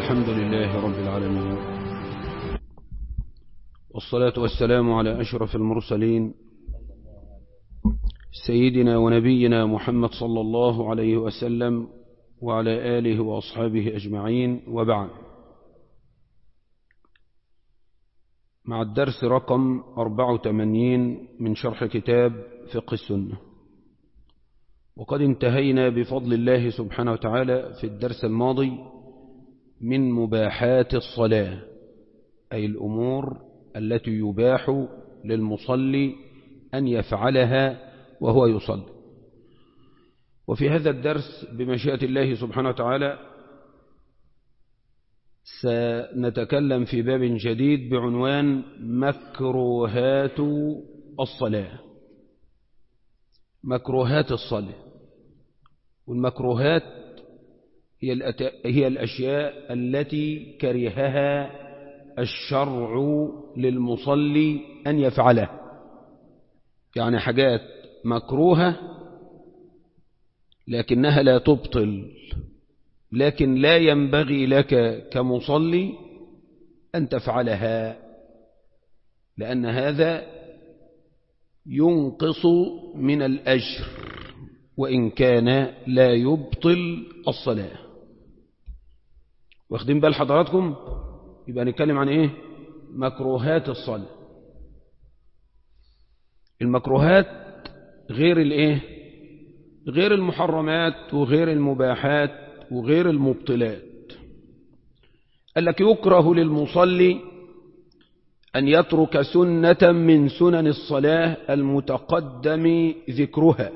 الحمد لله رب العالمين والصلاة والسلام على أشرف المرسلين سيدنا ونبينا محمد صلى الله عليه وسلم وعلى آله وأصحابه أجمعين وبعد مع الدرس رقم 84 من شرح كتاب فقه السنة وقد انتهينا بفضل الله سبحانه وتعالى في الدرس الماضي من مباحات الصلاة أي الأمور التي يباح للمصلي أن يفعلها وهو يصلي وفي هذا الدرس بمشيئة الله سبحانه وتعالى سنتكلم في باب جديد بعنوان مكروهات الصلاة مكروهات الصلاة والمكروهات هي, هي الأشياء التي كرهها الشرع للمصلي أن يفعلها يعني حاجات مكروهة لكنها لا تبطل لكن لا ينبغي لك كمصلي أن تفعلها لأن هذا ينقص من الأجر وإن كان لا يبطل الصلاة واخدين بال حضراتكم يبقى نتكلم عن ايه مكروهات الصلاة المكروهات غير الايه غير المحرمات وغير المباحات وغير المبطلات قال لك يكره للمصلي أن يترك سنة من سنن الصلاة المتقدم ذكرها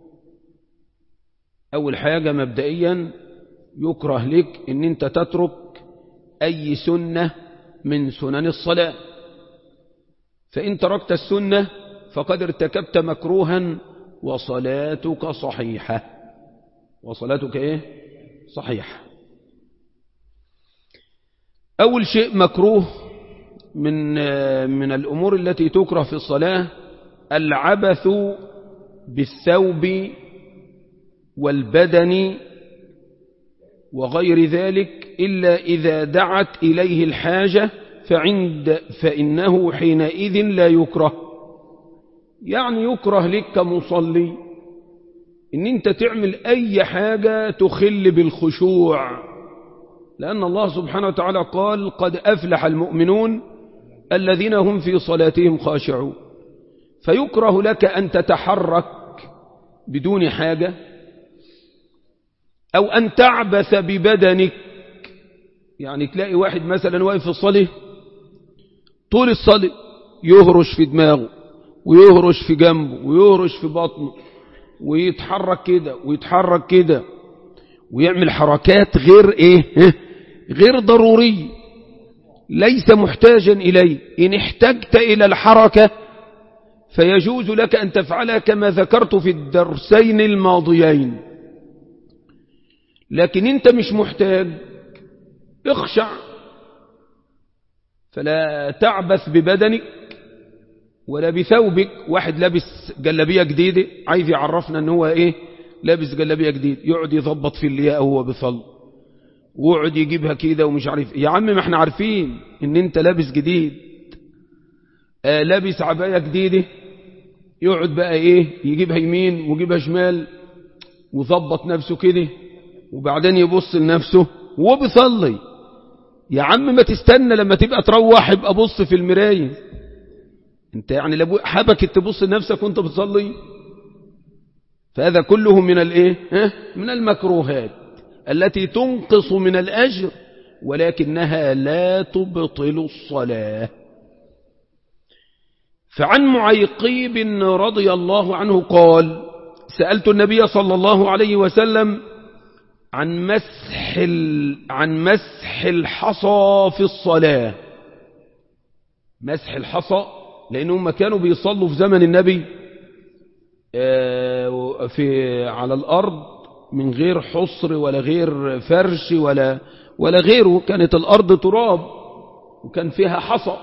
أول حاجة مبدئيا يكره لك أن أنت تترك أي سنة من سنن الصلاة فإن تركت السنة فقد ارتكبت مكروها وصلاتك صحيحة وصلاتك إيه؟ صحيحة أول شيء مكروه من من الأمور التي تكره في الصلاة العبث بالثوب والبدن وغير ذلك إلا إذا دعت إليه الحاجة فعند فإنه حينئذ لا يكره يعني يكره لك كمصلي إن أنت تعمل أي حاجة تخل بالخشوع لأن الله سبحانه وتعالى قال قد أفلح المؤمنون الذين هم في صلاتهم خاشعون فيكره لك أن تتحرك بدون حاجة أو أن تعبث ببدنك يعني تلاقي واحد مثلا واقف في الصلاة طول الصلاة يهرش في دماغه ويهرش في جنبه ويهرش في بطنه ويتحرك كده ويتحرك كده ويعمل حركات غير ايه غير ضروري ليس محتاجا إليه إن احتجت إلى الحركة فيجوز لك أن تفعلها كما ذكرت في الدرسين الماضيين لكن انت مش محتاج اخشع فلا تعبث ببدنك ولا بثوبك واحد لابس جلابية جديدة عايز يعرفنا ان هو ايه لابس جلابية جديد يقعد يضبط في اللياء وهو بيصلي ويقعد يجيبها كده ومش عارف يا عم ما احنا عارفين ان انت لابس جديد آه لابس عباية جديدة يقعد بقى ايه يجيبها يمين ويجيبها شمال وظبط نفسه كده وبعدين يبص لنفسه وهو بيصلي يا عم ما تستنى لما تبقى تروح يبقى بص في المراية انت يعني لابو حبكت تبص لنفسك وانت بتصلي فهذا كله من الايه من المكروهات التي تنقص من الأجر ولكنها لا تبطل الصلاة فعن معيقيب رضي الله عنه قال سألت النبي صلى الله عليه وسلم عن مسح عن مسح الحصى في الصلاة مسح الحصى لأنهم كانوا بيصلوا في زمن النبي في على الأرض من غير حصر ولا غير فرش ولا ولا غيره كانت الأرض تراب وكان فيها حصى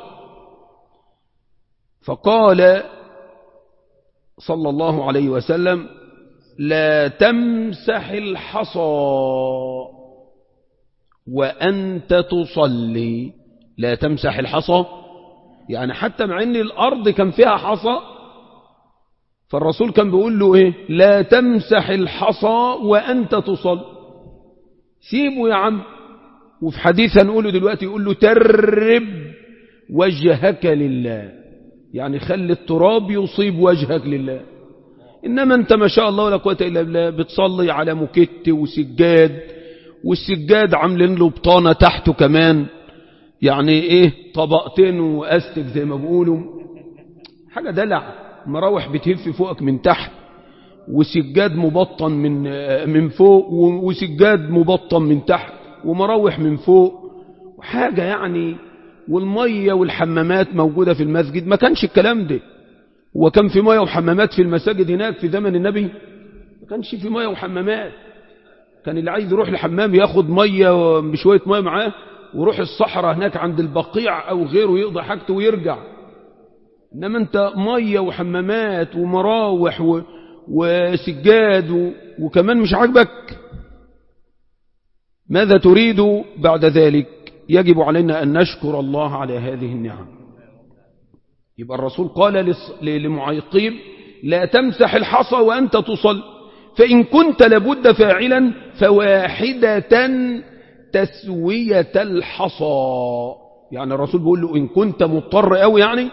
فقال صلى الله عليه وسلم لا تمسح الحصى وأنت تصلي لا تمسح الحصى يعني حتى مع ان الأرض كان فيها حصى فالرسول كان بيقول له ايه لا تمسح الحصى وأنت تصلي سيبه يا عم وفي حديث هنقوله دلوقتي يقول له ترب وجهك لله يعني خلي التراب يصيب وجهك لله إنما أنت ما شاء الله ولا قوة إلا بالله بتصلي على مكت وسجاد والسجاد عاملين له بطانة تحته كمان يعني إيه طبقتين وأستك زي ما بيقولوا حاجة دلع مراوح بتهف فوقك من تحت وسجاد مبطن من من فوق وسجاد مبطن من تحت ومراوح من فوق وحاجة يعني والمية والحمامات موجودة في المسجد ما كانش الكلام ده وكان في مية وحمامات في المساجد هناك في زمن النبي ما كانش في مية وحمامات كان اللي عايز يروح الحمام ياخد مية بشوية مية معاه ويروح الصحراء هناك عند البقيع أو غيره يقضي حاجته ويرجع إنما أنت مية وحمامات ومراوح و... وسجاد و... وكمان مش عاجبك ماذا تريد بعد ذلك يجب علينا أن نشكر الله على هذه النعم يبقى الرسول قال لمعيقيب لا تمسح الحصى وأنت تصل فإن كنت لابد فاعلا فواحدة تسوية الحصى يعني الرسول بيقول له إن كنت مضطر قوي يعني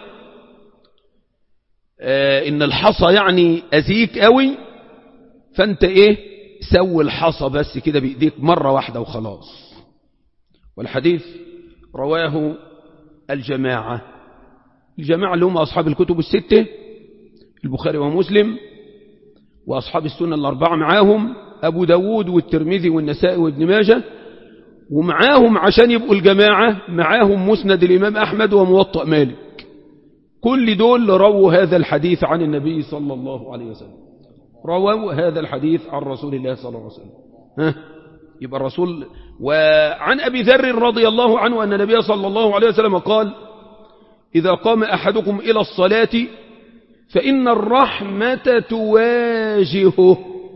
آه إن الحصى يعني أذيك قوي فأنت إيه سوي الحصى بس كده بإيديك مرة واحدة وخلاص والحديث رواه الجماعة الجماعة اللي هم أصحاب الكتب الستة البخاري ومسلم وأصحاب السنة الأربعة معاهم أبو داود والترمذي والنسائي وابن ماجه ومعاهم عشان يبقوا الجماعة معاهم مسند الإمام أحمد وموطأ مالك كل دول رووا هذا الحديث عن النبي صلى الله عليه وسلم رووا هذا الحديث عن رسول الله صلى الله عليه وسلم ها يبقى الرسول وعن أبي ذر رضي الله عنه أن النبي صلى الله عليه وسلم قال إذا قام أحدكم إلى الصلاة فإن الرحمة تواجهه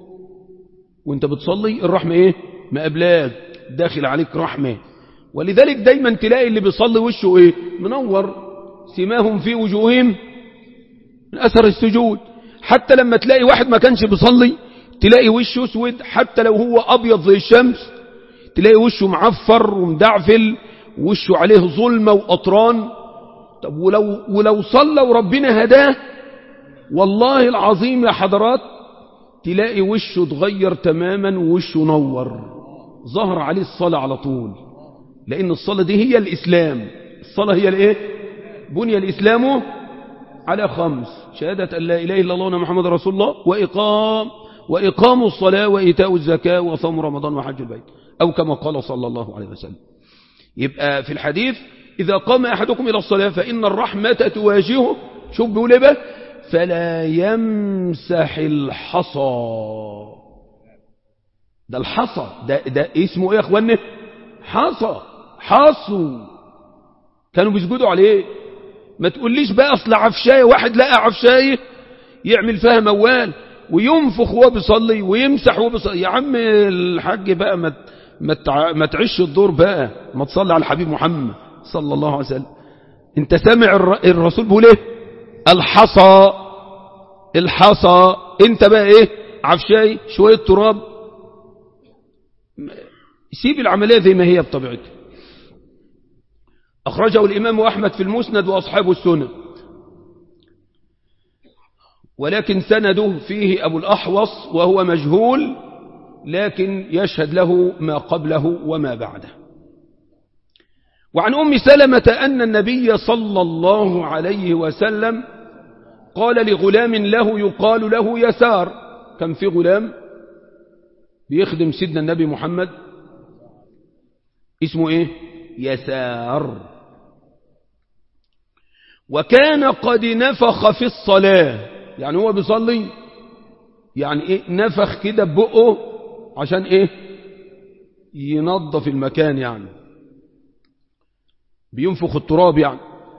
وانت بتصلي الرحمة ايه ما قبلاك داخل عليك رحمة ولذلك دايما تلاقي اللي بيصلي وشه ايه منور سماهم في وجوههم من أثر السجود حتى لما تلاقي واحد ما كانش بيصلي تلاقي وشه اسود حتى لو هو أبيض زي الشمس تلاقي وشه معفر ومدعفل وشه عليه ظلمة وأطران طب ولو, ولو صلى وربنا هداه والله العظيم يا حضرات تلاقي وشه اتغير تماما ووشه نور ظهر عليه الصلاة على طول لأن الصلاة دي هي الإسلام الصلاة هي الايه بني الإسلام على خمس شهادة أن لا إله إلا الله محمد رسول الله وإقام وإقام الصلاة وإيتاء الزكاة وصوم رمضان وحج البيت أو كما قال صلى الله عليه وسلم يبقى في الحديث إذا قام أحدكم إلى الصلاة فإن الرحمة تواجهه شوف بيقول إيه بقى فلا يمسح الحصى ده الحصى ده, ده اسمه ايه يا اخواني حصى حصو كانوا بيسجدوا عليه ما تقوليش بقى اصل عفشاية واحد لقى عفشاية يعمل فيها موال وينفخ وهو بيصلي ويمسح وهو بيصلي يا عم الحاج بقى ما ما ما تعيش الدور بقى ما تصلي على الحبيب محمد صلى الله عليه وسلم انت سامع الرسول بيقول ايه الحصى الحصى انت بقى ايه عفشاي شوية تراب سيب العملية زي ما هي بطبيعتها أخرجه الإمام أحمد في المسند وأصحاب السنة ولكن سنده فيه أبو الأحوص وهو مجهول لكن يشهد له ما قبله وما بعده وعن أم سلمة أن النبي صلى الله عليه وسلم قال لغلام له يقال له يسار كان في غلام بيخدم سيدنا النبي محمد اسمه ايه يسار وكان قد نفخ في الصلاة يعني هو بيصلي يعني ايه نفخ كده ببقه عشان ايه ينظف المكان يعني بينفخ التراب يعني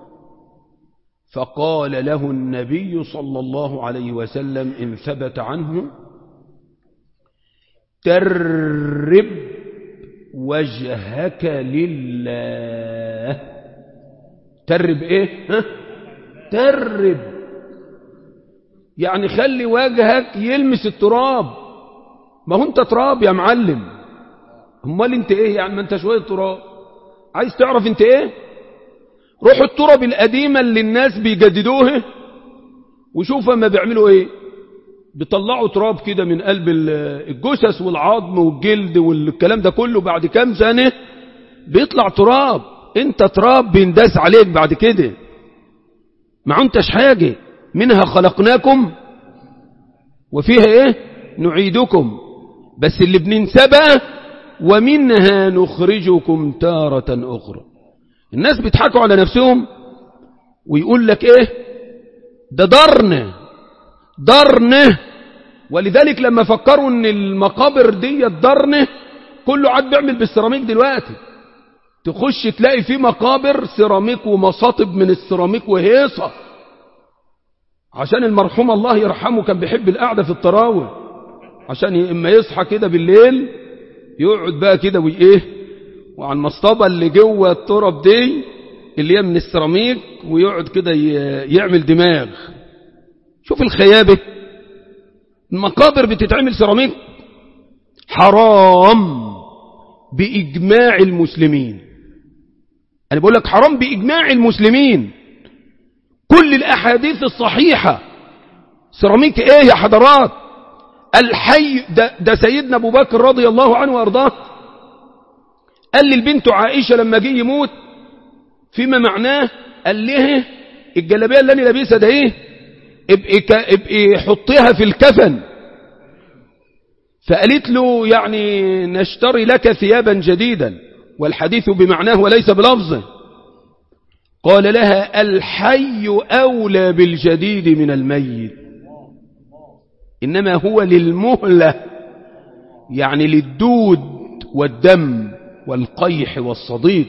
فقال له النبي صلى الله عليه وسلم إن ثبت عنه ترب وجهك لله ترب ايه ها؟ ترب يعني خلي وجهك يلمس التراب ما هو انت تراب يا معلم امال انت ايه يعني ما انت شويه تراب عايز تعرف انت ايه روح التراب القديمه اللي الناس بيجددوها وشوف ما بيعملوا ايه بيطلعوا تراب كده من قلب الجثث والعظم والجلد والكلام ده كله بعد كام سنة بيطلع تراب انت تراب بينداس عليك بعد كده ما انتش حاجة منها خلقناكم وفيها ايه نعيدكم بس اللي بننسى بقى ومنها نخرجكم تارة اخرى الناس بيضحكوا على نفسهم ويقول لك ايه ده ضرن ضرن ولذلك لما فكروا ان المقابر دي ضرن كله عاد بيعمل بالسيراميك دلوقتي تخش تلاقي في مقابر سيراميك ومصاطب من السيراميك وهيصة عشان المرحوم الله يرحمه كان بيحب القعدة في الطراوة عشان اما يصحى كده بالليل يقعد بقى كده وايه وعلى المصطبة اللي جوه التراب دي اللي هي من السيراميك ويقعد كده يعمل دماغ شوف الخيابة المقابر بتتعمل سيراميك حرام بإجماع المسلمين أنا بقول لك حرام بإجماع المسلمين كل الأحاديث الصحيحة سيراميك إيه يا حضرات الحي ده, ده سيدنا أبو بكر رضي الله عنه وأرضاه قال للبنت عائشة لما جه يموت فيما معناه قال له الجلابيه اللي انا لابسها ده ايه ابقي, ابقي حطيها في الكفن فقالت له يعني نشتري لك ثيابا جديدا والحديث بمعناه وليس بلفظه قال لها الحي أولى بالجديد من الميت إنما هو للمهلة يعني للدود والدم والقيح والصديد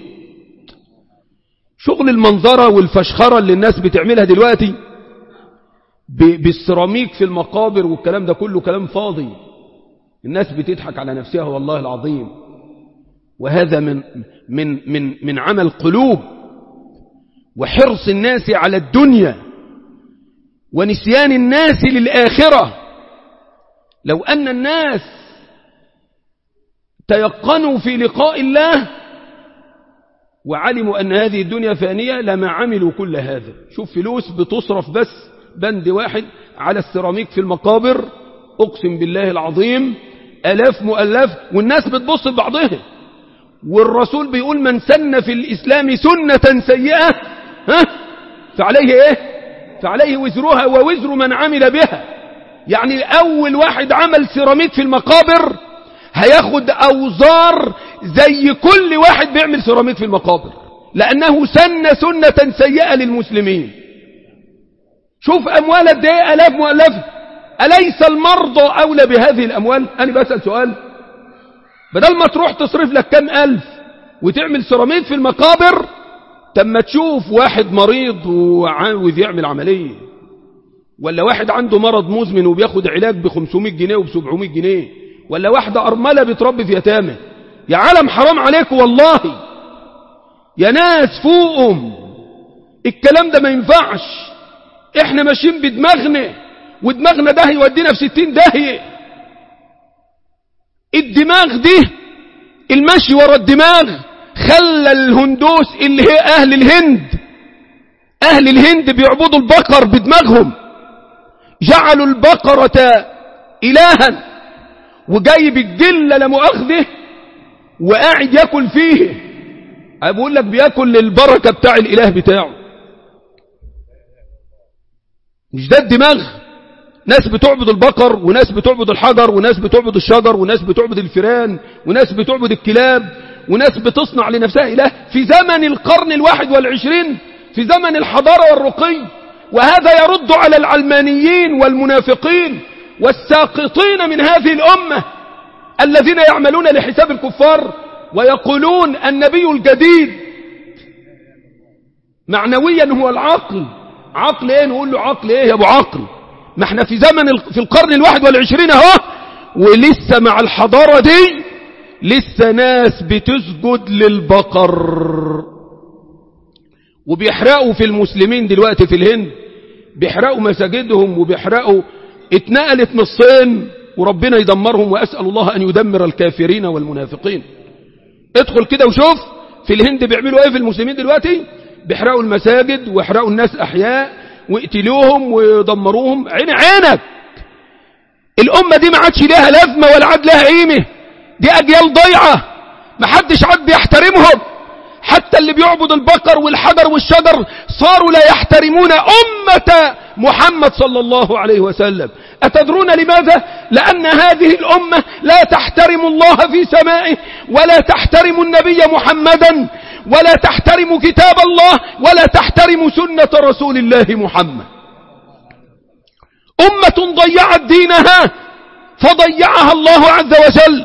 شغل المنظرة والفشخرة اللي الناس بتعملها دلوقتي بالسيراميك في المقابر والكلام ده كله كلام فاضي الناس بتضحك على نفسها والله العظيم وهذا من من من من عمل قلوب وحرص الناس على الدنيا ونسيان الناس للآخرة لو أن الناس تيقنوا في لقاء الله وعلموا أن هذه الدنيا فانية لما عملوا كل هذا شوف فلوس بتصرف بس بند واحد على السيراميك في المقابر أقسم بالله العظيم ألاف مؤلف والناس بتبص لبعضها والرسول بيقول من سن في الإسلام سنة سيئة ها فعليه إيه فعليه وزرها ووزر من عمل بها يعني أول واحد عمل سيراميك في المقابر هياخد أوزار زي كل واحد بيعمل سيراميك في المقابر لأنه سن سنة سيئة للمسلمين شوف أموال قد ايه ألاف مؤلفة أليس المرضى أولى بهذه الأموال أنا بسأل سؤال بدل ما تروح تصرف لك كم ألف وتعمل سيراميك في المقابر تم تشوف واحد مريض وعاوز يعمل عملية ولا واحد عنده مرض مزمن وبياخد علاج ب 500 جنيه وب 700 جنيه ولا واحدة أرملة بتربي في يتامى يا عالم حرام عليكم والله يا ناس فوقهم الكلام ده ما ينفعش احنا ماشيين بدماغنا ودماغنا ده يودينا في ستين داهية الدماغ دي المشي ورا الدماغ خلى الهندوس اللي هي اهل الهند اهل الهند بيعبدوا البقر بدماغهم جعلوا البقرة الها وجايب الجلة لمؤاخذه وقاعد ياكل فيه بقول لك بياكل للبركة بتاع الاله بتاعه مش ده الدماغ ناس بتعبد البقر وناس بتعبد الحجر وناس بتعبد الشجر وناس بتعبد الفيران وناس بتعبد الكلاب وناس بتصنع لنفسها إله في زمن القرن الواحد والعشرين في زمن الحضارة والرقي وهذا يرد على العلمانيين والمنافقين والساقطين من هذه الأمة الذين يعملون لحساب الكفار ويقولون النبي الجديد معنويا هو العقل عقل ايه نقول له عقل ايه يا ابو عقل ما احنا في زمن في القرن الواحد والعشرين اهو ولسه مع الحضارة دي لسه ناس بتسجد للبقر وبيحرقوا في المسلمين دلوقتي في الهند بيحرقوا مساجدهم وبيحرقوا اتنقلت نصين وربنا يدمرهم وأسأل الله أن يدمر الكافرين والمنافقين ادخل كده وشوف في الهند بيعملوا ايه في المسلمين دلوقتي بيحرقوا المساجد ويحرقوا الناس أحياء ويقتلوهم ويدمروهم عين عينك الأمة دي ما عادش لها لازمة ولا عاد لها قيمة دي أجيال ضيعة ما حدش عاد بيحترمهم حتى اللي بيعبد البقر والحجر والشجر صاروا لا يحترمون أمة محمد صلى الله عليه وسلم أتدرون لماذا؟ لأن هذه الأمة لا تحترم الله في سمائه ولا تحترم النبي محمدا ولا تحترم كتاب الله ولا تحترم سنة رسول الله محمد أمة ضيعت دينها فضيعها الله عز وجل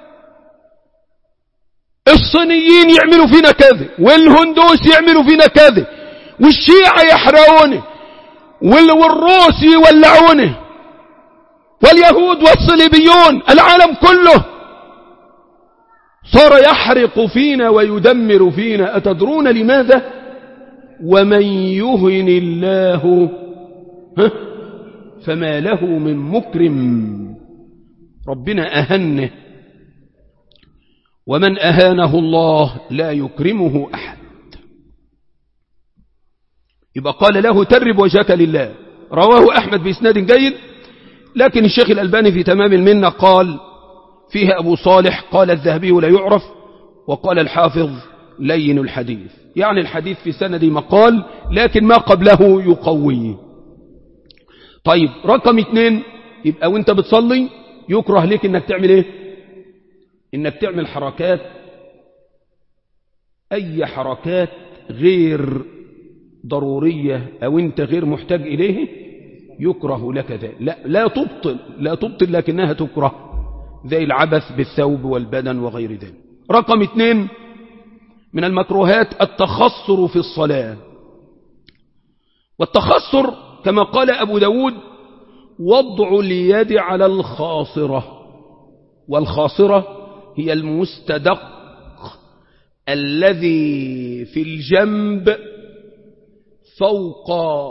الصينيين يعملوا فينا كذا والهندوس يعملوا فينا كذا والشيعة يحرقونه والروس يولعونه واليهود والصليبيون العالم كله صار يحرق فينا ويدمر فينا أتدرون لماذا ومن يهن الله فما له من مكرم ربنا أهنه ومن أهانه الله لا يكرمه أحد يبقى قال له ترب وجهك لله رواه أحمد بإسناد جيد لكن الشيخ الألباني في تمام المنة قال فيها أبو صالح قال الذهبي لا يعرف وقال الحافظ لين الحديث يعني الحديث في سند مقال لكن ما قبله يقويه طيب رقم اثنين يبقى وانت بتصلي يكره لك انك تعمل ايه انك تعمل حركات اي حركات غير ضرورية او انت غير محتاج اليه يكره لك ذلك لا, لا تبطل لا تبطل لكنها تكره زي العبث بالثوب والبدن وغير ذلك رقم اثنين من المكروهات التخصر في الصلاة والتخصر كما قال أبو داود وضع اليد على الخاصرة والخاصرة هي المستدق الذي في الجنب فوق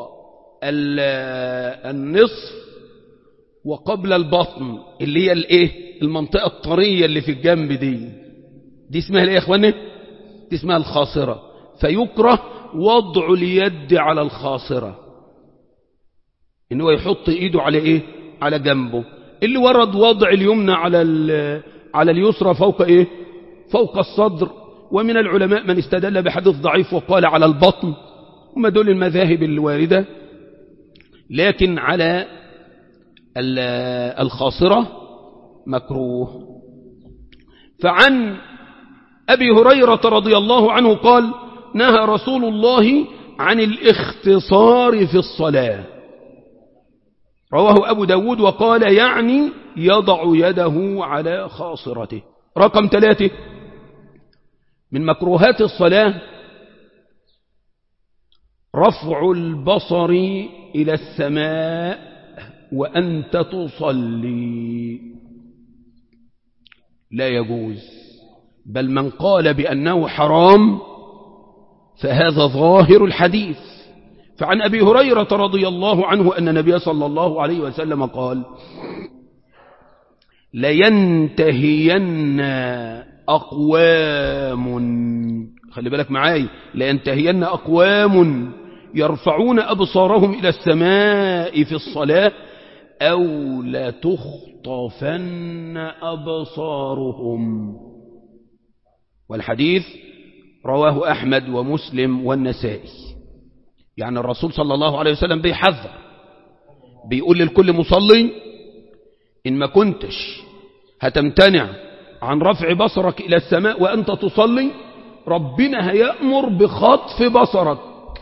النصف وقبل البطن اللي هي الايه المنطقة الطرية اللي في الجنب دي دي اسمها الايه يا اخواني دي اسمها الخاصرة فيكره وضع اليد على الخاصرة ان هو يحط ايده على ايه على جنبه اللي ورد وضع اليمنى على على اليسرى فوق ايه فوق الصدر ومن العلماء من استدل بحديث ضعيف وقال على البطن هم دول المذاهب الواردة لكن على الخاصرة مكروه فعن أبي هريرة رضي الله عنه قال نهى رسول الله عن الاختصار في الصلاة رواه أبو داود وقال يعني يضع يده على خاصرته رقم ثلاثة من مكروهات الصلاة رفع البصر إلى السماء وأنت تصلي لا يجوز بل من قال بأنه حرام فهذا ظاهر الحديث فعن أبي هريرة رضي الله عنه أن النبي صلى الله عليه وسلم قال لينتهين أقوام خلي بالك معاي لينتهين أقوام يرفعون أبصارهم إلى السماء في الصلاة أو لتخطفن أبصارهم والحديث رواه أحمد ومسلم والنسائي يعني الرسول صلى الله عليه وسلم بيحذر بيقول للكل مصلي إن ما كنتش هتمتنع عن رفع بصرك إلى السماء وأنت تصلي ربنا هيأمر بخطف بصرك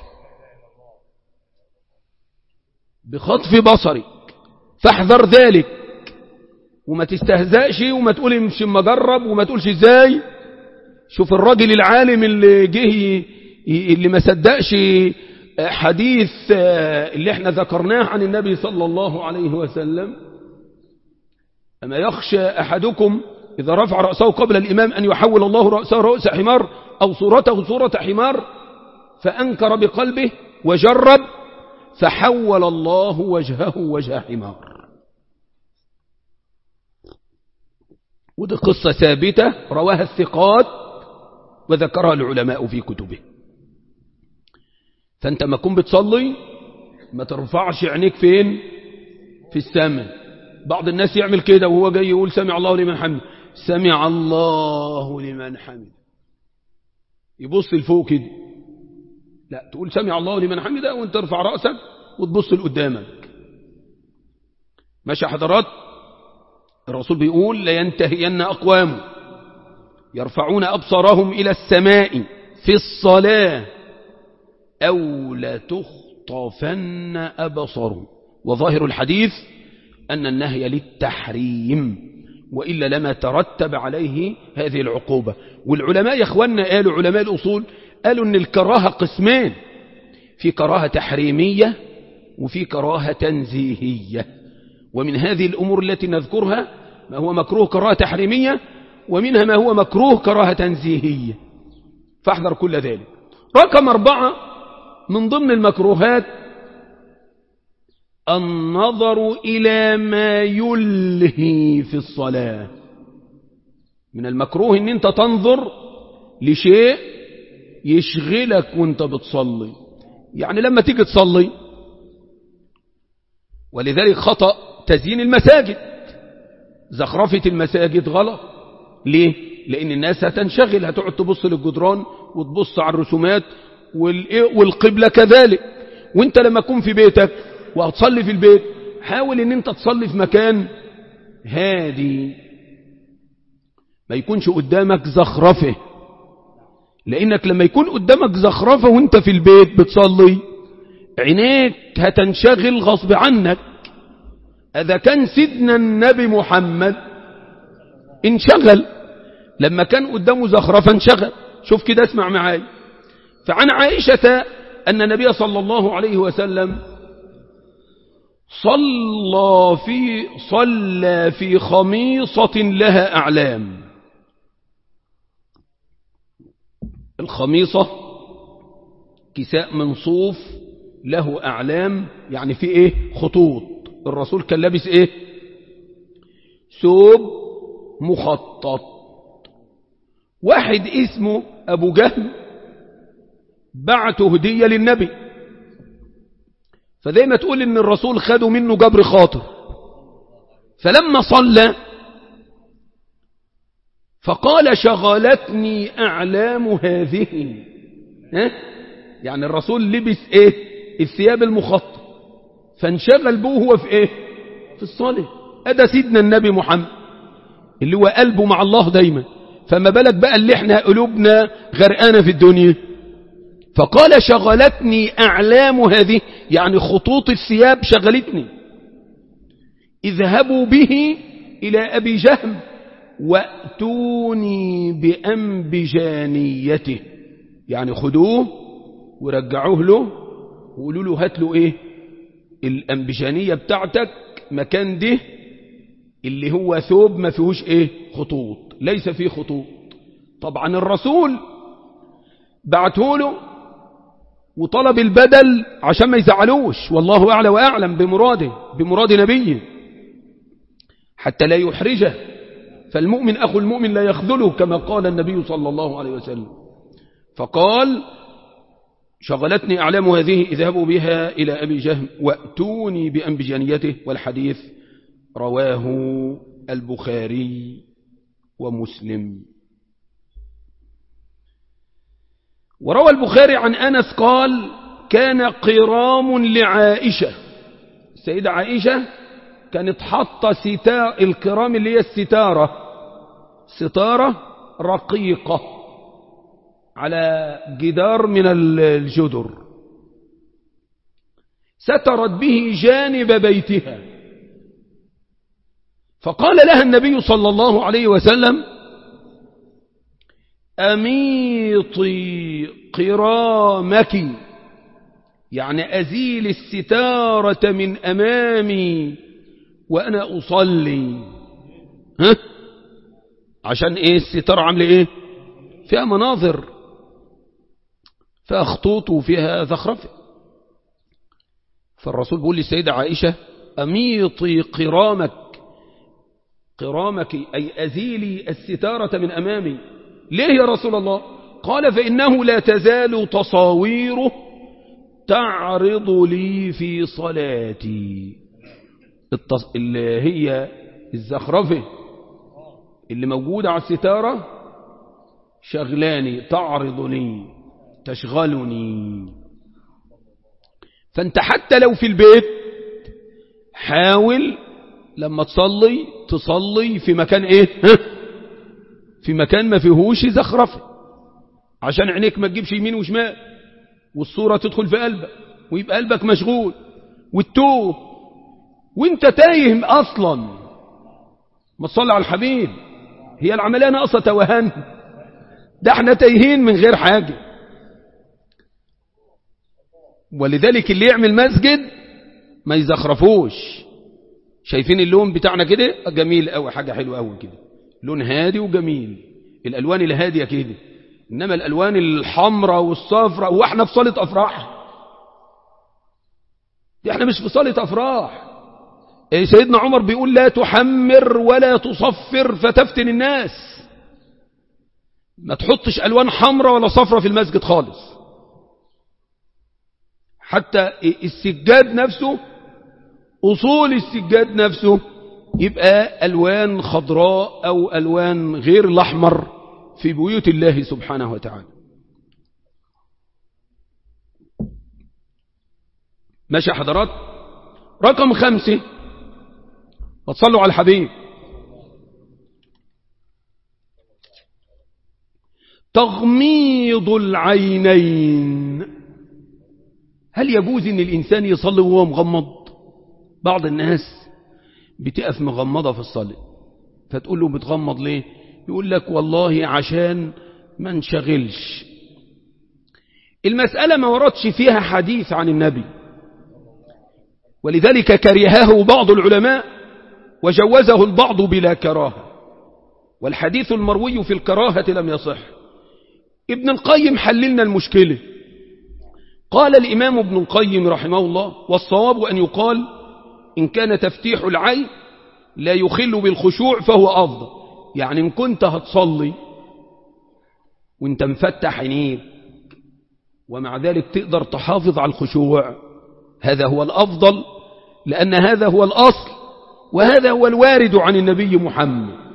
بخطف بصرك فاحذر ذلك وما تستهزأش وما تقول مش مجرب وما تقولش ازاي شوف الراجل العالم اللي جه اللي ما صدقش حديث اللي احنا ذكرناه عن النبي صلى الله عليه وسلم أما يخشى أحدكم إذا رفع رأسه قبل الإمام أن يحول الله رأسه رأس حمار أو صورته صورة حمار فأنكر بقلبه وجرب فحول الله وجهه وجه حمار ودي قصة ثابتة رواها الثقات وذكرها العلماء في كتبه فأنت ما كنت بتصلي ما ترفعش عينيك فين في السماء بعض الناس يعمل كده وهو جاي يقول سمع الله لمن حمد سمع الله لمن حمد يبص لفوق كده لا تقول سمع الله لمن حمده وانت ترفع رأسك وتبص لقدامك ماشي حضرات الرسول بيقول لينتهين أقوام يرفعون أبصارهم إلى السماء في الصلاة أو لتخطفن أبصرهم وظاهر الحديث أن النهي للتحريم وإلا لما ترتب عليه هذه العقوبة والعلماء يا أخوانا قالوا علماء الأصول قالوا أن الكراهة قسمين في كراهة تحريمية وفي كراهة تنزيهية ومن هذه الأمور التي نذكرها ما هو مكروه كراهة تحريمية ومنها ما هو مكروه كراهة تنزيهية فاحذر كل ذلك رقم أربعة من ضمن المكروهات النظر إلى ما يلهي في الصلاة من المكروه ان انت تنظر لشيء يشغلك وانت بتصلي يعني لما تيجي تصلي ولذلك خطأ تزيين المساجد زخرفة المساجد غلط ليه؟ لأن الناس هتنشغل هتقعد تبص للجدران وتبص على الرسومات والقبلة كذلك وانت لما تكون في بيتك وهتصلي في البيت حاول ان انت تصلي في مكان هادي ما يكونش قدامك زخرفة لانك لما يكون قدامك زخرفة وانت في البيت بتصلي عينيك هتنشغل غصب عنك اذا كان سيدنا النبي محمد انشغل لما كان قدامه زخرفة انشغل شوف كده اسمع معاي فعن عائشة أن النبي صلى الله عليه وسلم صلى في صلى في خميصة لها أعلام الخميصة كساء من صوف له أعلام يعني في إيه خطوط الرسول كان لابس إيه ثوب مخطط واحد اسمه أبو جهل بعته هدية للنبي فزي ما تقول ان الرسول خدوا منه جبر خاطر فلما صلى فقال شغلتني أعلام هذه ها؟ يعني الرسول لبس ايه الثياب المخطط فانشغل به هو في ايه في الصلاة أدى سيدنا النبي محمد اللي هو قلبه مع الله دايما فما بالك بقى اللي احنا قلوبنا غرقانة في الدنيا فقال شغلتني أعلام هذه يعني خطوط الثياب شغلتني اذهبوا به إلى أبي جهم وأتوني بأنبجانيته يعني خدوه ورجعوه له وقولوا له هات له ايه الأنبجانية بتاعتك مكان ده اللي هو ثوب ما فيهوش ايه خطوط ليس فيه خطوط طبعا الرسول بعته له وطلب البدل عشان ما يزعلوش والله أعلى وأعلم بمراده بمراد نبيه حتى لا يحرجه فالمؤمن أخو المؤمن لا يخذله كما قال النبي صلى الله عليه وسلم فقال شغلتني أعلام هذه اذهبوا بها إلى أبي جهم وأتوني بأنبجانيته والحديث رواه البخاري ومسلم وروى البخاري عن أنس قال كان قرام لعائشة السيدة عائشة كانت حاطة ستار الكرام اللي هي الستارة ستارة رقيقة على جدار من الجدر سترت به جانب بيتها فقال لها النبي صلى الله عليه وسلم أميطي قرامك يعني أزيل الستارة من أمامي وأنا أصلي ها؟ عشان ايه الستارة عامله ايه فيها مناظر فيها خطوط وفيها زخرفه فالرسول بيقول للسيدة عائشة أميطي قرامك قرامك أي أزيلي الستارة من أمامي ليه يا رسول الله قال فإنه لا تزال تصاويره تعرض لي في صلاتي التص... اللي هي الزخرفة اللي موجودة على الستارة شغلاني تعرضني تشغلني فانت حتى لو في البيت حاول لما تصلي تصلي في مكان ايه في مكان ما فيهوش زخرفه عشان عينيك ما تجيبش يمين وشمال والصورة تدخل في قلبك ويبقى قلبك مشغول وتتوه وانت تايه اصلا ما تصلي على الحبيب هي العملية ناقصة توهان ده احنا تايهين من غير حاجة ولذلك اللي يعمل مسجد ما يزخرفوش شايفين اللون بتاعنا كده جميل قوي حاجة حلوة قوي كده لون هادي وجميل الالوان الهادية كده انما الالوان الحمراء والصفراء واحنا في صالة افراح دي احنا مش في صالة افراح إيه سيدنا عمر بيقول لا تحمر ولا تصفر فتفتن الناس ما تحطش الوان حمراء ولا صفراء في المسجد خالص حتى السجاد نفسه أصول السجاد نفسه يبقى ألوان خضراء أو ألوان غير الأحمر في بيوت الله سبحانه وتعالى ماشي حضرات رقم خمسة وتصلوا على الحبيب تغميض العينين هل يجوز ان الانسان يصلي وهو مغمض بعض الناس بتقف مغمضة في الصلاة فتقول له بتغمض ليه يقول لك والله عشان ما انشغلش المسألة ما وردش فيها حديث عن النبي ولذلك كرهه بعض العلماء وجوزه البعض بلا كراهة والحديث المروي في الكراهة لم يصح ابن القيم حللنا المشكلة قال الإمام ابن القيم رحمه الله والصواب أن يقال إن كان تفتيح العين لا يخل بالخشوع فهو أفضل يعني إن كنت هتصلي وانت مفتح عينيك ومع ذلك تقدر تحافظ على الخشوع هذا هو الأفضل لأن هذا هو الأصل وهذا هو الوارد عن النبي محمد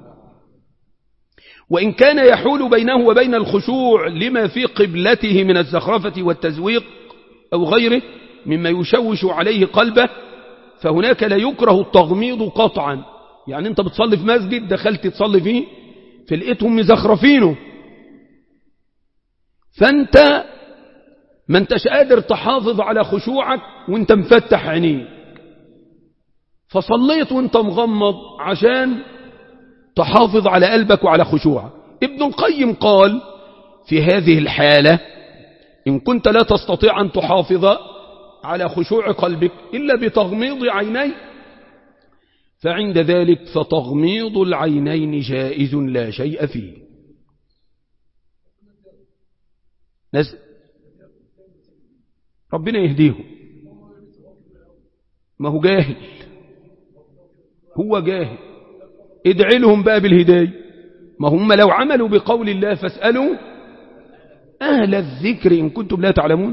وإن كان يحول بينه وبين الخشوع لما في قبلته من الزخرفة والتزويق أو غيره مما يشوش عليه قلبه فهناك لا يكره التغميض قطعا يعني انت بتصلي في مسجد دخلت تصلي فيه فلقيتهم مزخرفينه فانت ما انتش قادر تحافظ على خشوعك وانت مفتح عينيك فصليت وانت مغمض عشان تحافظ على قلبك وعلى خشوعك ابن القيم قال في هذه الحالة إن كنت لا تستطيع أن تحافظ على خشوع قلبك إلا بتغميض عينيك فعند ذلك فتغميض العينين جائز لا شيء فيه ناس ربنا يهديهم ما هو جاهل هو جاهل ادعي لهم بقى بالهداية ما هم لو عملوا بقول الله فاسألوا أهل الذكر إن كنتم لا تعلمون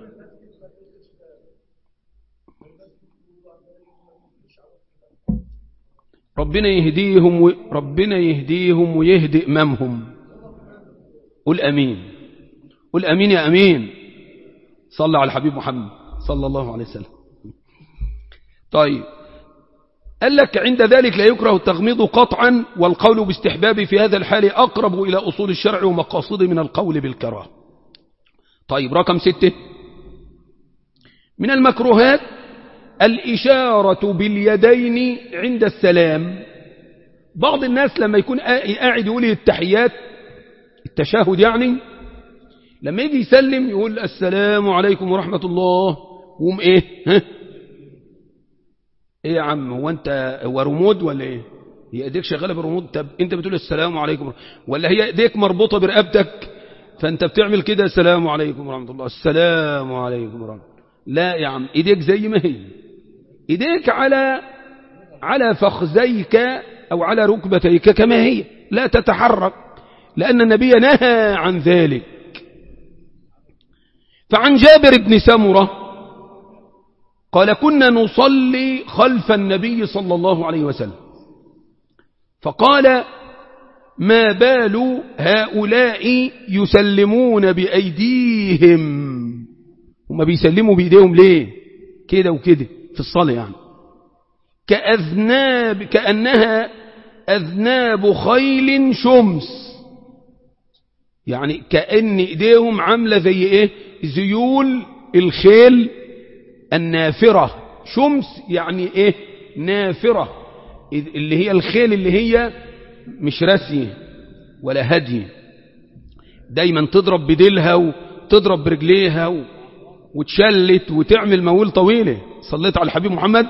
ربنا يهديهم و... ربنا يهديهم ويهدي إمامهم قل أمين قل أمين يا أمين صلى على الحبيب محمد صلى الله عليه وسلم طيب قال لك عند ذلك لا يكره التغميض قطعا والقول باستحباب في هذا الحال أقرب إلى أصول الشرع ومقاصده من القول بالكراهه طيب رقم ستة من المكروهات الإشارة باليدين عند السلام بعض الناس لما يكون قاعد يقول التحيات التشهد يعني لما يجي يسلم يقول السلام عليكم ورحمة الله وم ايه ها ايه يا عم هو انت هو رمود ولا ايه هي ايديك شغالة بالريموت طب انت بتقول السلام عليكم ولا هي ايديك مربوطة برقبتك فانت بتعمل كده السلام عليكم ورحمة الله السلام عليكم ورحمة الله لا يا عم ايديك زي ما هي ايديك على على فخذيك او على ركبتيك كما هي لا تتحرك لأن النبي نهى عن ذلك فعن جابر بن سمرة قال كنا نصلي خلف النبي صلى الله عليه وسلم فقال ما بال هؤلاء يسلمون بأيديهم هم بيسلموا بإيديهم ليه كده وكده في الصلاة يعني كأذناب كأنها أذناب خيل شمس يعني كأن إيديهم عاملة زي إيه زيول الخيل النافرة شمس يعني إيه نافرة اللي هي الخيل اللي هي مش راسية ولا هدي دايما تضرب بديلها وتضرب برجليها و... وتشلت وتعمل مويل طويلة صليت على الحبيب محمد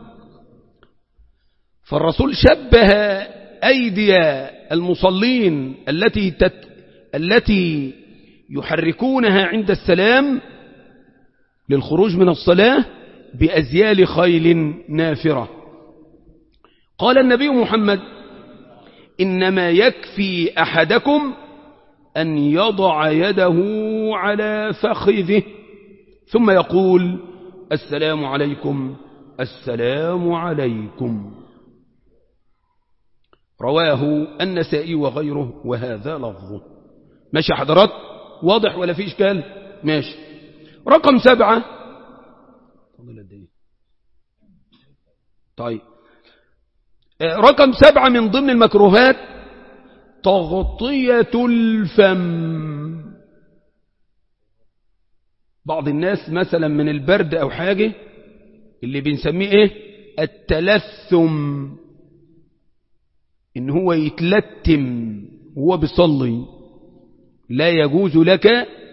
فالرسول شبه أيدي المصلين التي تت... التي يحركونها عند السلام للخروج من الصلاة بأزيال خيل نافرة قال النبي محمد إنما يكفي أحدكم أن يضع يده على فخذه ثم يقول السلام عليكم السلام عليكم رواه النسائي وغيره وهذا لفظه ماشي حضرات واضح ولا في إشكال ماشي رقم سبعة طيب رقم سبعة من ضمن المكروهات تغطية الفم بعض الناس مثلا من البرد أو حاجة اللي بنسميه ايه التلثم ان هو يتلتم وهو بيصلي لا يجوز لك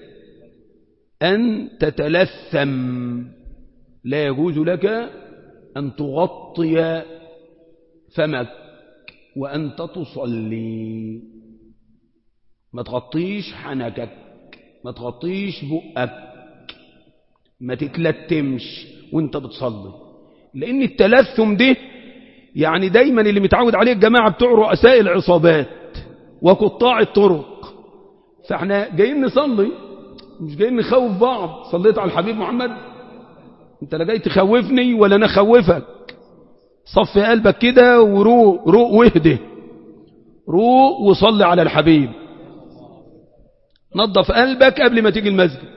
أن تتلثم لا يجوز لك أن تغطي فمك وأنت تصلي ما تغطيش حنكك ما تغطيش بقك ما تتلتمش وانت بتصلي لأن التلثم ده يعني دايما اللي متعود عليه الجماعة بتوع رؤساء العصابات وقطاع الطرق فاحنا جايين نصلي مش جايين نخوف بعض صليت على الحبيب محمد انت لا جاي تخوفني ولا انا اخوفك صفي قلبك كده وروق روق واهدي روق وصلي على الحبيب نظف قلبك قبل ما تيجي المسجد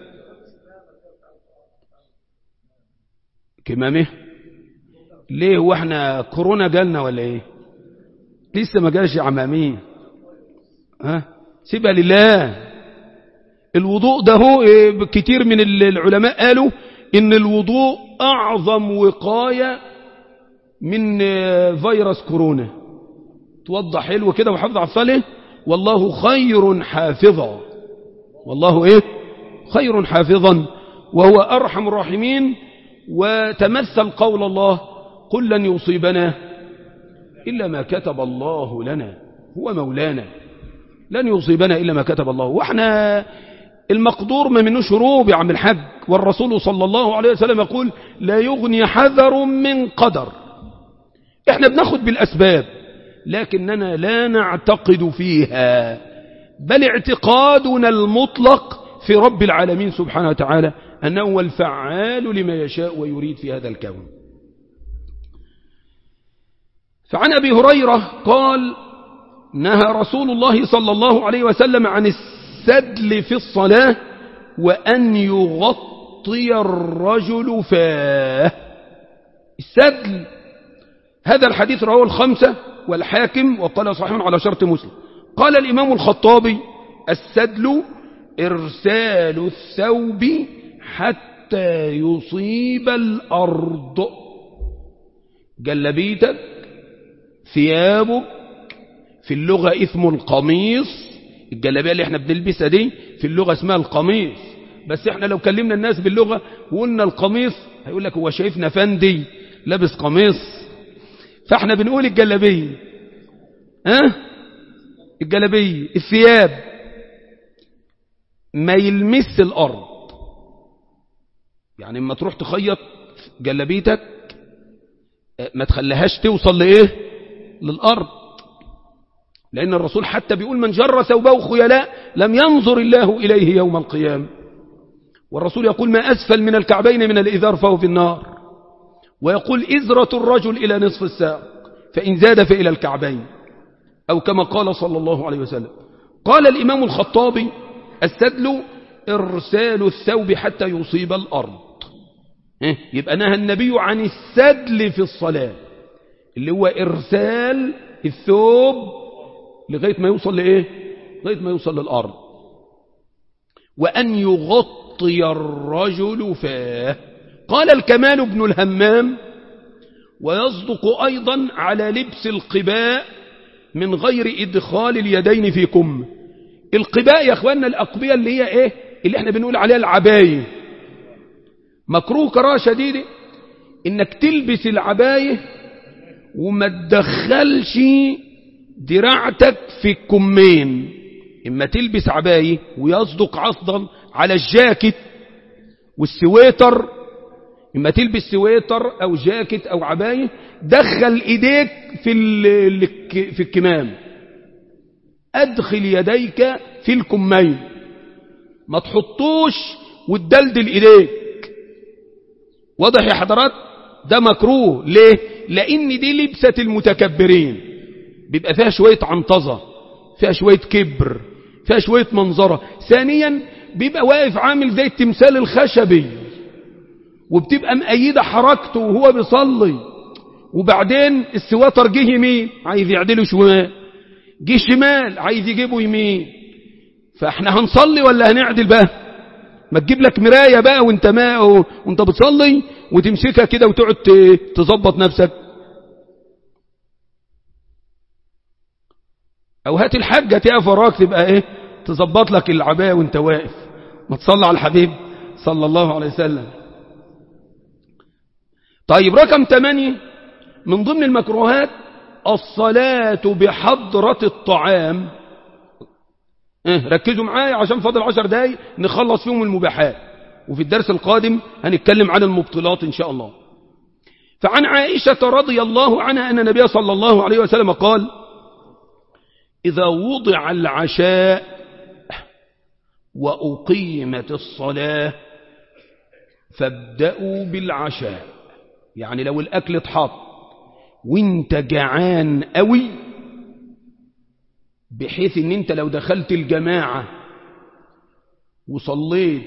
كمامه ليه هو احنا كورونا جالنا ولا ايه لسه ما جالش عمامين ها سيبها لله الوضوء ده هو إيه كتير من العلماء قالوا ان الوضوء اعظم وقاية من فيروس كورونا توضح حلو كده وحفظ على الصلاة والله خير حافظا والله ايه خير حافظا وهو ارحم الراحمين وتمثل قول الله قل لن يصيبنا إلا ما كتب الله لنا هو مولانا لن يصيبنا إلا ما كتب الله وإحنا المقدور ما منه شروب يا عم الحج والرسول صلى الله عليه وسلم يقول لا يغني حذر من قدر احنا بناخد بالأسباب لكننا لا نعتقد فيها بل اعتقادنا المطلق في رب العالمين سبحانه وتعالى أنه هو الفعال لما يشاء ويريد في هذا الكون فعن أبي هريرة قال نهى رسول الله صلى الله عليه وسلم عن السدل في الصلاة وأن يغطي الرجل فاه السدل هذا الحديث رواه الخمسة والحاكم وقال صحيح على شرط مسلم قال الإمام الخطابي السدل إرسال الثوب حتى يصيب الأرض جلبيتك ثيابك في اللغة اسمه القميص الجلابية اللي احنا بنلبسها دي في اللغة اسمها القميص بس احنا لو كلمنا الناس باللغة وقلنا القميص هيقول لك هو شايفنا فندي لابس قميص فاحنا بنقول الجلابية ها الجلبية الثياب ما يلمس الأرض يعني اما تروح تخيط جلبيتك ما تخليهاش توصل لإيه للأرض لأن الرسول حتى بيقول من جر ثوبه خيلاء لم ينظر الله إليه يوم القيامة والرسول يقول ما أسفل من الكعبين من الإذار فهو في النار ويقول إزرة الرجل إلى نصف الساق فإن زاد فإلى الكعبين أو كما قال صلى الله عليه وسلم قال الإمام الخطابي السدل إرسال الثوب حتى يصيب الأرض يبقى نهى النبي عن السدل في الصلاة اللي هو إرسال الثوب لغاية ما يوصل لإيه لغاية ما يوصل للأرض وأن يغطي الرجل فاه قال الكمال بن الهمام ويصدق أيضا على لبس القباء من غير إدخال اليدين في كم القباء يا أخواننا الأقبية اللي هي إيه اللي احنا بنقول عليها العباية مكروه كراهه شديدة انك تلبس العباية وما تدخلش دراعتك في الكمين اما تلبس عباية ويصدق عصدا على الجاكيت والسويتر اما تلبس سويتر او جاكيت او عباية دخل ايديك في في الكمام ادخل يديك في الكمين ما تحطوش وتدلدل ايديك واضح يا حضرات ده مكروه ليه لان دي لبسة المتكبرين بيبقى فيها شوية عنطزة فيها شوية كبر فيها شوية منظرة ثانيا بيبقى واقف عامل زي التمثال الخشبي وبتبقى مأيدة حركته وهو بيصلي وبعدين السواتر جه يمين عايز يعدله شمال جه شمال عايز يجيبه يمين فاحنا هنصلي ولا هنعدل بقى ما تجيب لك مراية بقى وانت ما وانت بتصلي وتمسكها كده وتقعد تظبط نفسك او هات الحاجة تقف وراك تبقى ايه تظبط لك العباية وانت واقف ما تصلي على الحبيب صلى الله عليه وسلم طيب رقم 8 من ضمن المكروهات الصلاة بحضرة الطعام اه ركزوا معايا عشان فاضل عشر دقايق نخلص فيهم المباحات وفي الدرس القادم هنتكلم عن المبطلات إن شاء الله فعن عائشة رضي الله عنها أن النبي صلى الله عليه وسلم قال إذا وضع العشاء وأقيمت الصلاة فابدأوا بالعشاء يعني لو الأكل اتحط وانت جعان قوي بحيث ان انت لو دخلت الجماعة وصليت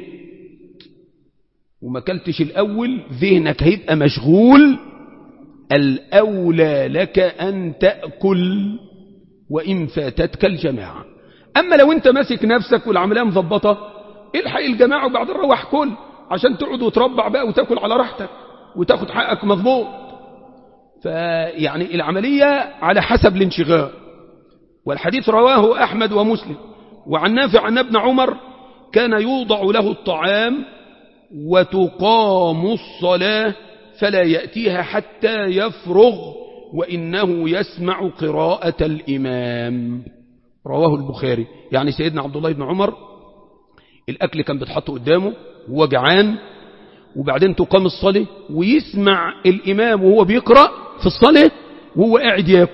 وما كلتش الأول ذهنك هيبقى مشغول الأولى لك أن تأكل وإن فاتتك الجماعة أما لو أنت ماسك نفسك والعملية مظبطة الحق الجماعة وبعدين روح كل عشان تقعد وتربع بقى وتاكل على راحتك وتاخد حقك مظبوط فيعني العملية على حسب الانشغال والحديث رواه أحمد ومسلم وعن نافع عن ابن عمر كان يوضع له الطعام وتقام الصلاة فلا يأتيها حتى يفرغ وإنه يسمع قراءة الإمام رواه البخاري يعني سيدنا عبد الله بن عمر الأكل كان بيتحط قدامه وهو جعان وبعدين تقام الصلاة ويسمع الإمام وهو بيقرأ في الصلاة وهو قاعد ياكل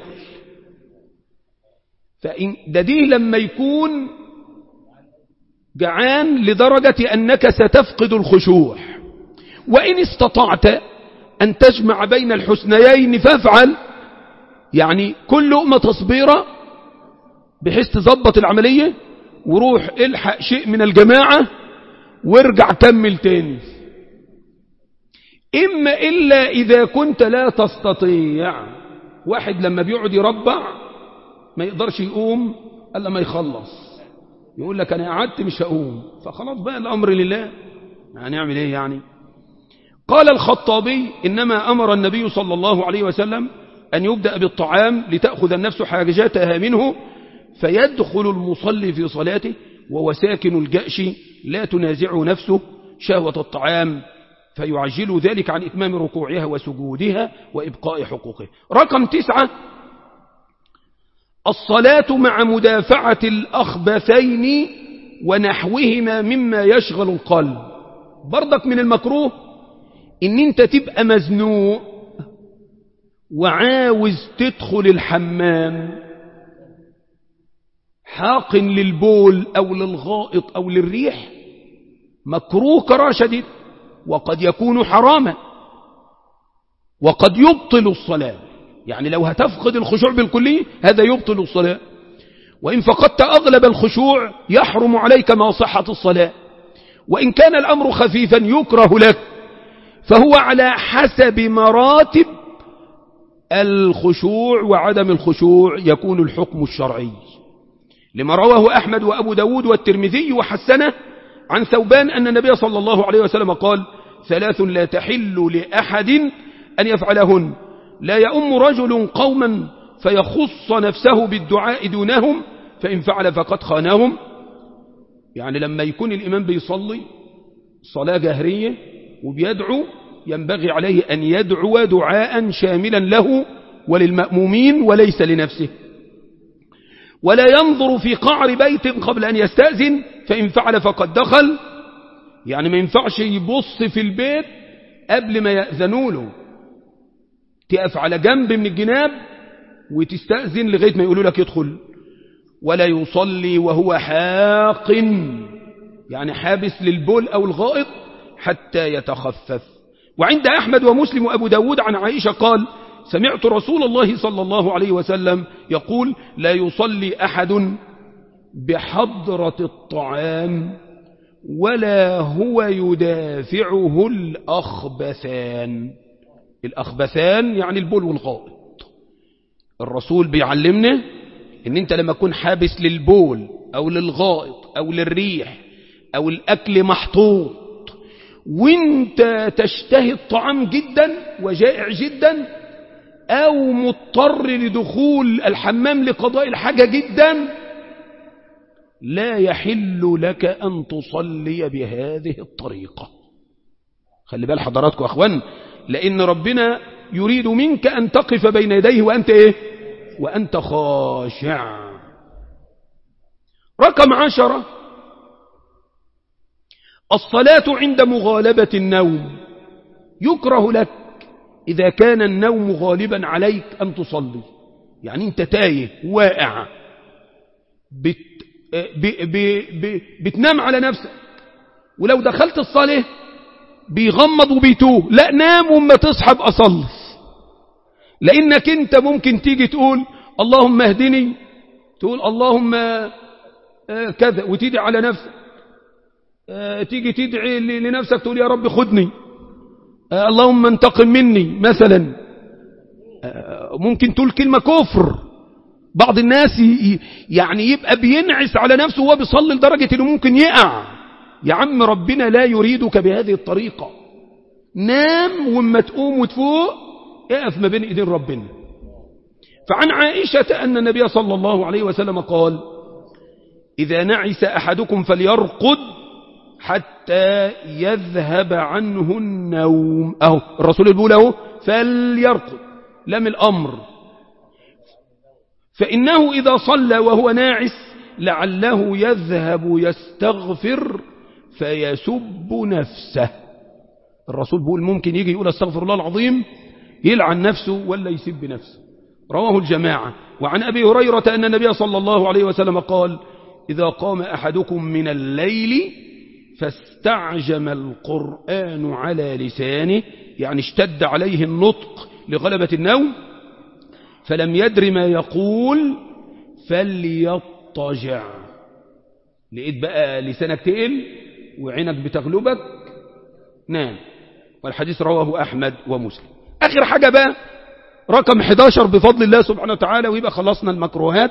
فإن ده دي لما يكون جعان لدرجة أنك ستفقد الخشوع وإن استطعت أن تجمع بين الحسنيين فافعل يعني كل لقمة تصبيرة بحيث تظبط العملية وروح الحق شيء من الجماعة وارجع كمل تاني إما إلا إذا كنت لا تستطيع واحد لما بيقعد يربع ما يقدرش يقوم إلا ما يخلص يقول لك أنا قعدت مش هقوم فخلاص بقى الأمر لله هنعمل إيه يعني قال الخطابي إنما أمر النبي صلى الله عليه وسلم أن يبدأ بالطعام لتأخذ النفس حاجاتها منه فيدخل المصلي في صلاته وهو ساكن الجأش لا تنازع نفسه شهوة الطعام فيعجل ذلك عن إتمام ركوعها وسجودها وإبقاء حقوقه رقم تسعة الصلاة مع مدافعة الأخبثين ونحوهما مما يشغل القلب برضك من المكروه ان انت تبقى مزنوق وعاوز تدخل الحمام حاقن للبول او للغائط او للريح مكروه كراهه شديد وقد يكون حراما وقد يبطل الصلاة يعني لو هتفقد الخشوع بالكلية هذا يبطل الصلاة وإن فقدت أغلب الخشوع يحرم عليك ما صحة الصلاة وإن كان الأمر خفيفا يكره لك فهو على حسب مراتب الخشوع وعدم الخشوع يكون الحكم الشرعي لما رواه أحمد وأبو داود والترمذي وحسنه عن ثوبان أن النبي صلى الله عليه وسلم قال ثلاث لا تحل لأحد أن يفعلهن لا يؤم رجل قوما فيخص نفسه بالدعاء دونهم فإن فعل فقد خانهم يعني لما يكون الإمام بيصلي صلاة جهرية وبيدعو ينبغي عليه أن يدعو دعاء شاملا له وللمأمومين وليس لنفسه ولا ينظر في قعر بيت قبل أن يستأذن فإن فعل فقد دخل يعني ما ينفعش يبص في البيت قبل ما يأذنوا له تقف على جنب من الجناب وتستأذن لغاية ما يقولوا لك يدخل ولا يصلي وهو حاق يعني حابس للبول أو الغائط حتى يتخفف وعند أحمد ومسلم وأبو داود عن عائشة قال سمعت رسول الله صلى الله عليه وسلم يقول لا يصلي أحد بحضرة الطعام ولا هو يدافعه الأخبثان الأخبثان يعني البول والغائط الرسول بيعلمنا ان انت لما تكون حابس للبول او للغائط او للريح او الاكل محطوط وانت تشتهي الطعام جدا وجائع جدا او مضطر لدخول الحمام لقضاء الحاجة جدا لا يحل لك ان تصلي بهذه الطريقة خلي بال حضراتكم اخوان لان ربنا يريد منك ان تقف بين يديه وانت ايه وأنت خاشع رقم عشرة الصلاة عند مغالبة النوم يكره لك إذا كان النوم غالبا عليك أن تصلي يعني أنت تايه واقع بت ب ب ب بتنام على نفسك ولو دخلت الصلاة بيغمض وبيتوه لا نام وما تصحب أصلي لأنك أنت ممكن تيجي تقول اللهم اهدني تقول اللهم كذا وتدعي على نفسك تيجي تدعي لنفسك تقول يا رب خدني اللهم انتقم مني مثلا ممكن تقول كلمة كفر بعض الناس يعني يبقى بينعس على نفسه وهو بيصلي لدرجة انه ممكن يقع يا عم ربنا لا يريدك بهذه الطريقة نام وما تقوم وتفوق اقف ما بين ايدين ربنا فعن عائشة أن النبي صلى الله عليه وسلم قال إذا نعس أحدكم فليرقد حتى يذهب عنه النوم أهو الرسول يقول له فليرقد لم الأمر فإنه إذا صلى وهو ناعس لعله يذهب يستغفر فيسب نفسه الرسول بيقول ممكن يجي يقول استغفر الله العظيم يلعن نفسه ولا يسب نفسه رواه الجماعة وعن أبي هريرة أن النبي صلى الله عليه وسلم قال إذا قام أحدكم من الليل فاستعجم القرآن على لسانه يعني اشتد عليه النطق لغلبة النوم فلم يدر ما يقول فليضطجع لقيت بقى لسانك تقل وعينك بتغلبك نام والحديث رواه أحمد ومسلم آخر حاجة بقى رقم 11 بفضل الله سبحانه وتعالى ويبقى خلصنا المكروهات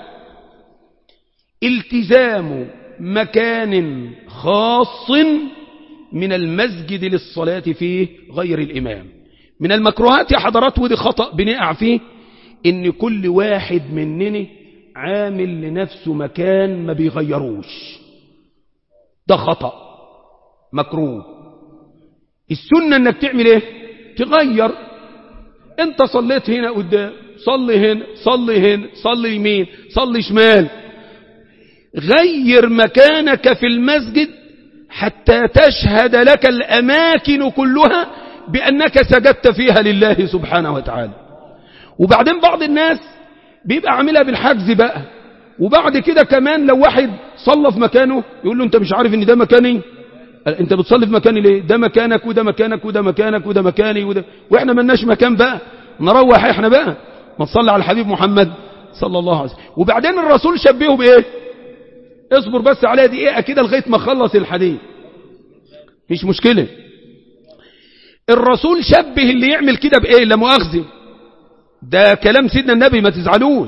التزام مكان خاص من المسجد للصلاة فيه غير الإمام من المكروهات يا حضرات ودي خطأ بنقع فيه إن كل واحد مننا عامل لنفسه مكان ما بيغيروش ده خطأ مكروه السنة انك تعمل ايه تغير انت صليت هنا قدام صلي هنا صلي هنا صلي يمين صلي شمال غير مكانك في المسجد حتى تشهد لك الأماكن كلها بأنك سجدت فيها لله سبحانه وتعالى وبعدين بعض الناس بيبقى عاملها بالحجز بقى وبعد كده كمان لو واحد صلى في مكانه يقول له انت مش عارف ان ده مكاني انت بتصلي في مكاني ليه ده مكانك وده مكانك وده مكانك وده مكاني وده واحنا ملناش مكان بقى نروح احنا بقى ما تصلي على الحبيب محمد صلى الله عليه وسلم وبعدين الرسول شبهه بايه اصبر بس عليها دقيقه كده لغايه ما اخلص الحديث مش مشكله الرسول شبه اللي يعمل كده بايه لا مؤاخذه ده كلام سيدنا النبي ما تزعلوش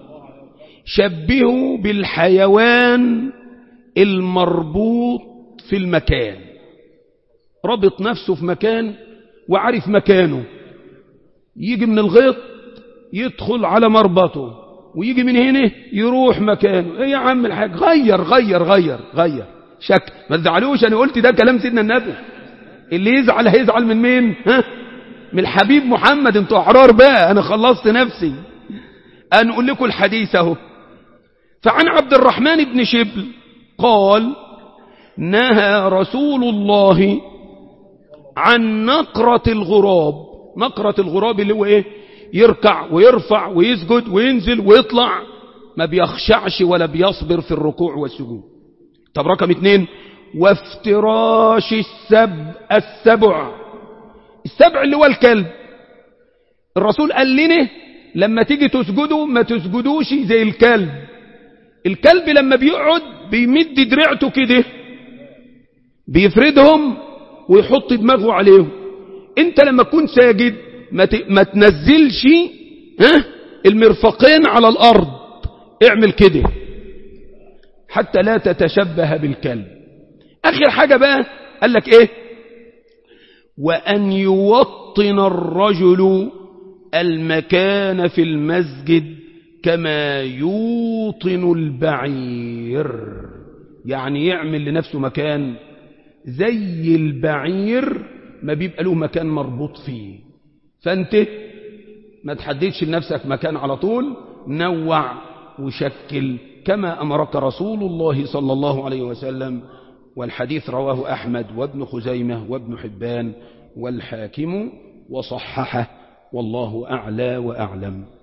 شبهه بالحيوان المربوط في المكان ربط نفسه في مكان وعارف مكانه يجي من الغيط يدخل على مربطه ويجي من هنا يروح مكانه ايه يا عم الحاج غير غير غير غير شك ما تزعلوش انا قلت ده كلام سيدنا النبي اللي يزعل هيزعل من مين ها من الحبيب محمد انتوا احرار بقى انا خلصت نفسي انا اقول لكم الحديث اهو فعن عبد الرحمن بن شبل قال نهى رسول الله عن نقرة الغراب نقرة الغراب اللي هو ايه يركع ويرفع ويسجد وينزل ويطلع ما بيخشعش ولا بيصبر في الركوع والسجود طب رقم اتنين وافتراش السب السبع السبع اللي هو الكلب الرسول قال لنا لما تيجي تسجدوا ما تسجدوش زي الكلب الكلب لما بيقعد بيمد دراعته كده بيفردهم ويحط دماغه عليهم انت لما تكون ساجد ما, ت... ما تنزلش ها المرفقين على الارض اعمل كده حتى لا تتشبه بالكلب اخر حاجة بقى قال لك ايه وان يوطن الرجل المكان في المسجد كما يوطن البعير يعني يعمل لنفسه مكان زي البعير ما بيبقى له مكان مربوط فيه فانت ما تحددش لنفسك مكان على طول نوع وشكل كما أمرك رسول الله صلى الله عليه وسلم والحديث رواه أحمد وابن خزيمة وابن حبان والحاكم وصححه والله أعلى وأعلم